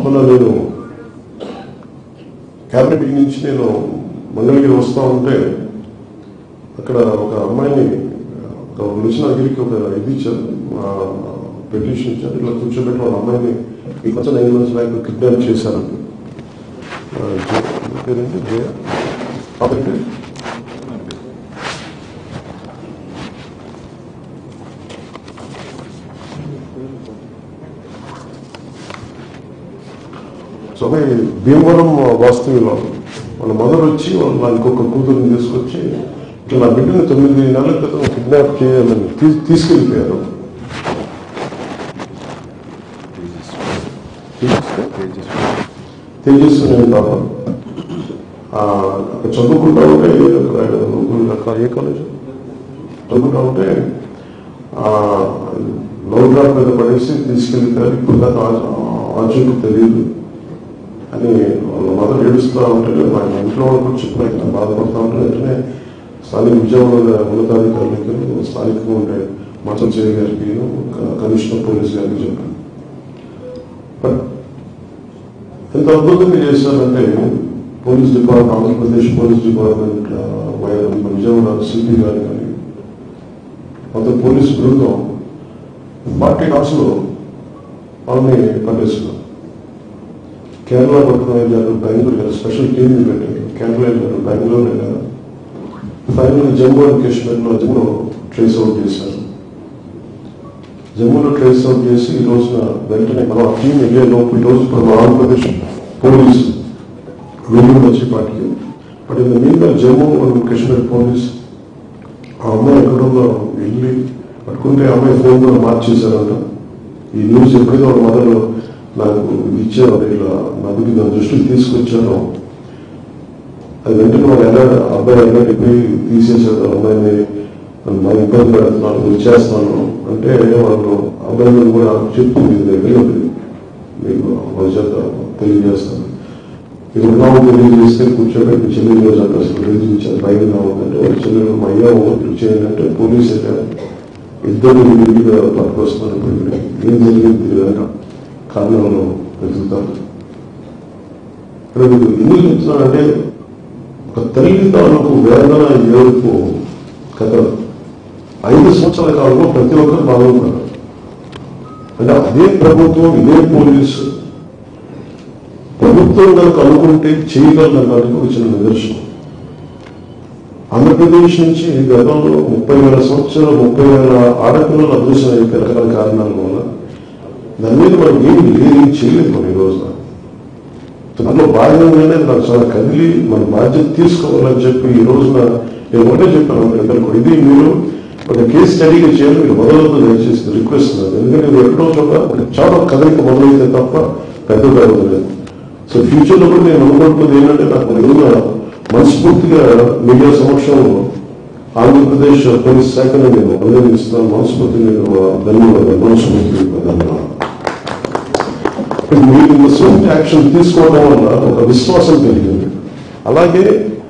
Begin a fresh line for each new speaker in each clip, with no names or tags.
మొన్న నేను cabinet meeting నుంచి నేను మంగళగిరి వస్తూ ఉంటే అక్కడ ఒక అమ్మాయిని ఒక నిలిచిన దగ్గరికి ఒక ఇది ఇచ్చారు పెటిషన్ ఇచ్చారు ఇలా కూర్చోబెట్టి వాళ్ళ అమ్మాయిని ఈ కొంచెం ఐదు మంత్స్ బ్యాక్ కిడ్నాప్ చేశారంట ఆ, జయ- పేరేంటి జయ ఆ పేరు? సో అదే భీమవరం వాస్తవ్యులు వాళ్ళ మదర్ వచ్చి వాళ్ళ ఇంకొక కూతురుని తీసుకొచ్చి ఇట్లా నా బిడ్డని తొమ్మిది నెలల క్రితం కిడ్నాప్ చేయాలని తీ- తీసుకెళ్ళిపోయారు తేజస్వి అనే పాప ఆ, అక్కడ చదువుకుంటా ఉంటే అక్కడ అక్కడ ఏ కాలేజ్ చదువుకుంటా ఉంటే ఆ, లవ్ డ్రాప్ మీద పడేసి తీసుకెళ్ళిపోయారు ఇప్పుడు దాకా ఆచూకు తెలియదు అని వాళ్ళ మదర్ ఏడుస్తూ ఉంటే మా ఇంట్లో వాళ్ళు కూడా చెప్పిన ఇట్లా బాధపడుతూ ఉంటే వెంటనే స్థానిక విజయవాడ ఉన్నతాధికారులకు స్థానికంగా ఉంటే మంచం చేయ గారికి క- కమిషనర్ పోలీస్ గారికి చెప్పాను బట్ ఎంత అద్భుతంగా చేశారంటే police department Andhra Pradesh police department ఆ, వై- మన విజయవాడ సిపి గారు కానీ మొత్తం పోలీస్ బృందం ఫార్టీ లో వాళ్ళని పట్టేసుకున్నారు కేరళ పట్టణం వెళ్ళారు బెంగళూరు వెళ్ళారు స్పెషల్ టీమ్ పెట్టారు కేరళ వెళ్ళారు బెంగళూరు వెళ్ళారు ఫైనల్ జమ్మూ అండ్ కాశ్మీర్లో జమ్మూ ట్రేస్ అవుట్ చేశారు జమ్మూలో ట్రేస్ అవుట్ చేసి ఈ రోజున వెంటనే మనం ఆ టీం వెళ్ళే లోపు ఈ రోజు ఇప్పుడు మన ఆంధ్రప్రదేశ్ పోలీసు వెలుగు వచ్చి పార్టీకి బట్ ఇన్ మీద జమ్మూ అండ్ కాశ్మీర్ పోలీస్ ఆ అమ్మాయి ఎక్కడుందో వెళ్ళి పట్టుకుంటే ఆ అమ్మాయి ఫోన్ కూడా మార్చేశారంట ఈ న్యూస్ ఎప్పుడైతే వాళ్ళ మదర్ నాకు ఇచ్చారో ఇలా నాకు నా దృష్టికి తీసుకొచ్చారో అది వెంటనే వాళ్ళు ఎలా అబ్బాయి ఎలా పోయి తీసేసాడు అమ్మాయిని నాకు ఇబ్బంది పెడుతున్నాను వచ్చేస్తున్నాను అంటే వాళ్ళు అబ్బాయిని కూడా చెప్పు మీరు వెళ్ళదు మీకు వాళ్ళ చేత తెలియజేస్తాను ఇక్కడ నామం తెలియజేస్తే కూర్చోబెట్టి చెల్లెలు రోజు అంటే అసలు తెలియజేశారు బయట నామంటే వాళ్ళ చెల్లెలు మా అయ్యా ఒకటి చేయండి అంటే పోలీస్ అయితే ఇద్దరు ఇంటిగా పట్టుకొస్తున్నారు ఇప్పుడు ఇక్కడికి ఏం జరిగింది తెలియదు కారణంలో వెతుకుతారు ఇక్కడ మీకు ఎందుకు చెప్తున్నానంటే ఒక తల్లి తాలూకు వేదన ఏడుపు కథ ఐదు సంవత్సరాల కాలంలో ప్రతి ఒక్కరు బాగుంటారు అంటే అదే ప్రభుత్వం ఇదే పోలీసు ప్రభుత్వం కనుక అనుకుంటే చేయగలడానికి ఒక చిన్న నిదర్శనం ఆంధ్రప్రదేశ్ నుంచి గతంలో ముప్పై వేల సంవత్సరాలు ముప్పై వేల ఆడపిల్లలు అదృశ్యం అయిపోయి రకరకాల కారణాల వల్ల దాని మీద మనం ఏం లేదు ఏం చేయలేదు మనం ఈ రోజున దాంట్లో భాగంగానే నాకు చాలా కదిలి మన బాధ్యత తీసుకోవాలని చెప్పి ఈ రోజున నేను ఒకటే చెప్పాను అందరికీ కూడా. ఇది మీరు ఒక కేసు స్టడీగా చేయాలి మీరు మొదలవుతూ దయచేసి రిక్వెస్ట్ నాది. ఎందుకంటే ఇది ఎక్కడో చోట ఒక చాలా కదలిక మొదలైతే తప్ప పెద్దగా అవ్వలేదు సో ఫ్యూచర్ లో కూడా నేను అనుకుంటుంది ఏంటంటే నాకు ఎదురుగా మనస్ఫూర్తిగా మీడియా సమక్షంలో ఆంధ్రప్రదేశ్ పోలీస్ శాఖను నేను అభినందిస్తున్నాను మనస్ఫూర్తిగా నేను ధన్యవాదాలు మనస్ఫూర్తిగా ధన్యవాదాలు మీరు ఇంత స్విఫ్ట్ యాక్షన్ తీసుకోవడం వల్ల ఒక విశ్వాసం పెరిగింది అలాగే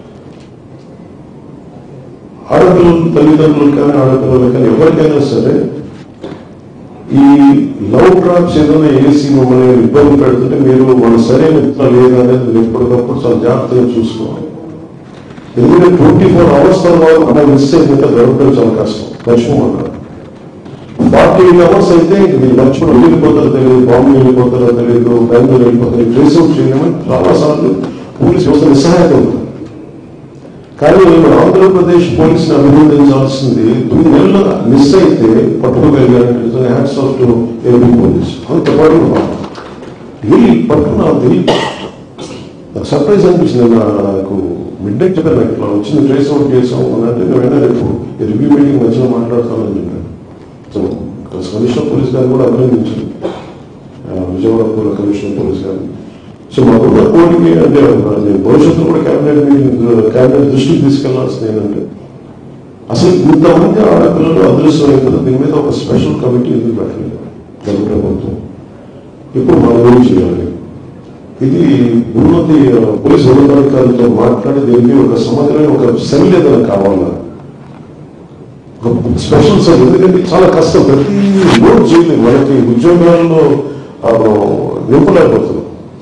ఆడపిల్లల తల్లిదండ్రులు కానీ ఆడపిల్లలు కానీ ఎవరికైనా సరే ఈ లవ్ డ్రాప్స్ ఏదైనా ఏసీ మమ్మల్ని ఇబ్బంది పెడుతుంటే మీరు మన సరైన విత్తనం లేదా అనేది మీరు ఎప్పటికప్పుడు చాలా జాగ్రత్తగా చూసుకోవాలి ఎందుకంటే ట్వంటీ ఫోర్ అవర్స్ తర్వాత మనం మిస్ అయిందంటే దొరకడం చాలా కష్టం మర్చిపోమంటారు ఫార్టీ ఎయిట్ అవర్స్ అయితే ఇంక మీరు మర్చిపోవడం వెళ్ళిపోతారో తెలియదు బాంబే వెళ్ళిపోతారో తెలియదు బెంగళూరు వెళ్ళిపోతారో ట్రేస్ అవుట్ చేయలేమని చాలా సార్లు పోలీస్ వ్యవస్థ నిస్సహాయత ఉంది కానీ మన ఆంధ్రప్రదేశ్ పోలీసుని అభినందించాల్సింది తొమ్మిది నెలలు మిస్ అయితే పట్టుకోగలిగారంటే hats off to AP police అంత పడుతుంది వెళ్ళి పట్టుకున్నా తెలియదు నాకు సర్ప్రైజ్ అనిపించింది నాకు మిడ్ నైట్ చెప్పాను నాకు ఇట్లా వచ్చింది ట్రేస్ అవుట్ చేసాం అని అంటే నేను వెంటనే రేపు రివ్యూ మీటింగ్ మధ్యలో మాట్లాడతానని చెప్పాను సో కమిషనర్ పోలీస్ గారిని కూడా అభినందించాను ఆ, విజయవాడ పూర్వ కమిషనర్ పోలీస్ గారిని సో మాకున్న కోరిక అంటే నేను భవిష్యత్తులో కూడా క్యాబినెట్ మీటింగ్ క్యాబినెట్ దృష్టికి తీసుకెళ్లాల్సింది ఏంటంటే అసలు ఇంతమంది ఆడపిల్లలు అదృశ్యం అయిపోతే దీని మీద ఒక స్పెషల్ కమిటీ ఎందుకు పెట్టలేదు గత ప్రభుత్వం ఇప్పుడు మనం ఏం చేయాలి ఇది ఉన్నతి ఆ, పోలీసు ఉన్నతాధికారులతో మాట్లాడి దీనికి ఒక సమగ్రమైన ఒక సెల్ ఏదైనా కావాలా ఒక స్పెషల్ సెల్ ఎందుకంటే చాలా కష్టం ప్రతి లోడ్ చేయలేదు మనకి ఉద్యోగాల్లో ఆ, నింపలేకపోతున్నాం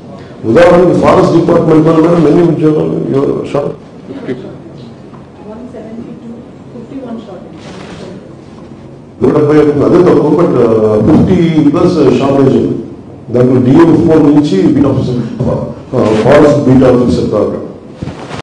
ఉదాహరణకి ఫారెస్ట్ డిపార్ట్మెంట్ లో మేడం ఎన్ని ఉద్యోగాలు ఎవరు short
One seventy-two, fifty-one short.
నూట డెబ్బై ఒకటి అదే తక్కువ బట్ ఫిఫ్టీ ప్లస్ షార్టేజ్ ఉంది దాంట్లో డిఎం ఫోర్ నుంచి beat officer forest beat officer దాకా